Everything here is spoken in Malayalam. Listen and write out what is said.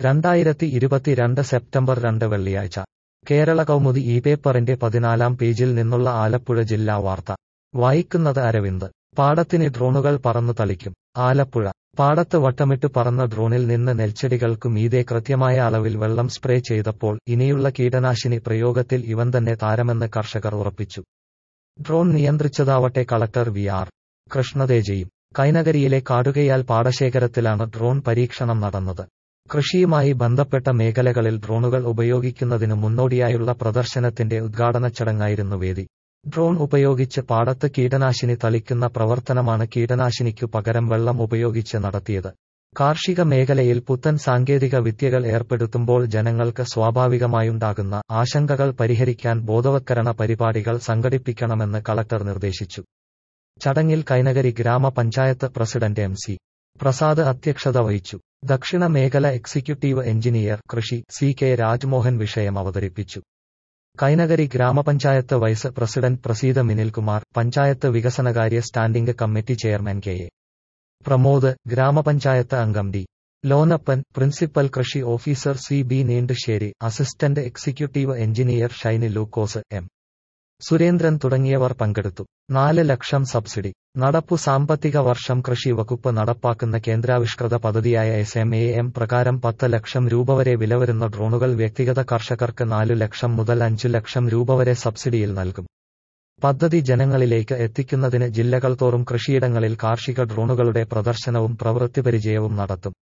രണ്ടായിരത്തി ഇരുപത്തിരണ്ട് സെപ്റ്റംബർ രണ്ട് വെള്ളിയാഴ്ച കേരള കൗമുദി ഈ പേപ്പറിന്റെ പതിനാലാം പേജിൽ നിന്നുള്ള ആലപ്പുഴ ജില്ലാ വാർത്ത വായിക്കുന്നത് അരവിന്ദ് പാടത്തിന് ഡ്രോണുകൾ പറന്നു തളിക്കും ആലപ്പുഴ പാടത്ത് വട്ടമിട്ട് പറന്ന ഡ്രോണിൽ നിന്ന് നെൽച്ചെടികൾക്കു മീതെ കൃത്യമായ അളവിൽ വെള്ളം സ്പ്രേ ചെയ്തപ്പോൾ ഇനിയുള്ള കീടനാശിനി പ്രയോഗത്തിൽ ഇവൻ തന്നെ താരമെന്ന് കർഷകർ ഉറപ്പിച്ചു ഡ്രോൺ നിയന്ത്രിച്ചതാവട്ടെ കളക്ടർ വി ആർ കൃഷ്ണതേജയും കൈനകരിയിലെ കാടുകയാൽ പാടശേഖരത്തിലാണ് ഡ്രോൺ പരീക്ഷണം നടന്നത് കൃഷിയുമായി ബന്ധപ്പെട്ട മേഖലകളിൽ ഡ്രോണുകൾ ഉപയോഗിക്കുന്നതിനു മുന്നോടിയായുള്ള പ്രദർശനത്തിന്റെ ഉദ്ഘാടന ചടങ്ങായിരുന്നു വേദി ഡ്രോൺ ഉപയോഗിച്ച് പാടത്ത് കീടനാശിനി തളിക്കുന്ന പ്രവർത്തനമാണ് കീടനാശിനിക്കു പകരം വെള്ളം ഉപയോഗിച്ച് നടത്തിയത് കാർഷിക മേഖലയിൽ പുത്തൻ സാങ്കേതിക വിദ്യകൾ ഏർപ്പെടുത്തുമ്പോൾ ജനങ്ങൾക്ക് സ്വാഭാവികമായുണ്ടാകുന്ന ആശങ്കകൾ പരിഹരിക്കാൻ ബോധവത്കരണ പരിപാടികൾ സംഘടിപ്പിക്കണമെന്ന് കളക്ടർ നിർദ്ദേശിച്ചു ചടങ്ങിൽ കൈനകരി ഗ്രാമപഞ്ചായത്ത് പ്രസിഡന്റ് എം സി പ്രസാദ് അധ്യക്ഷത വഹിച്ചു ദക്ഷിണ മേഖല എക്സിക്യൂട്ടീവ് എഞ്ചിനീയർ കൃഷി സി കെ രാജ്മോഹൻ വിഷയം അവതരിപ്പിച്ചു കൈനകരി ഗ്രാമപഞ്ചായത്ത് വൈസ് പ്രസിഡന്റ് പ്രസീത മിനിൽകുമാർ പഞ്ചായത്ത് വികസനകാര്യ standing committee chairman K A Pramod ഗ്രാമപഞ്ചായത്ത് അംഗം ഡി ലോനപ്പൻ പ്രിൻസിപ്പൽ കൃഷി officer C B Neendusseri assistant executive engineer Shiny Lukose M Surendran തുടങ്ങിയവർ പങ്കെടുത്തു നാല് ലക്ഷം സബ്സിഡി നടപ്പു സാമ്പത്തിക വർഷം കൃഷി വകുപ്പ് നടപ്പാക്കുന്ന കേന്ദ്രാവിഷ്കൃത പദ്ധതിയായ എസ് എം എ എം പ്രകാരം പത്ത് ലക്ഷം രൂപ വരെ വില വരുന്ന ഡ്രോണുകൾ വ്യക്തിഗത കർഷകർക്ക് നാലു ലക്ഷം മുതൽ അഞ്ചു ലക്ഷം രൂപ വരെ സബ്സിഡിയിൽ നൽകും പദ്ധതി ജനങ്ങളിലേക്ക് എത്തിക്കുന്നതിന് ജില്ലകൾ തോറും കൃഷിയിടങ്ങളിൽ കാർഷിക ഡ്രോണുകളുടെ പ്രദർശനവും പ്രവൃത്തിപരിചയവും നടത്തും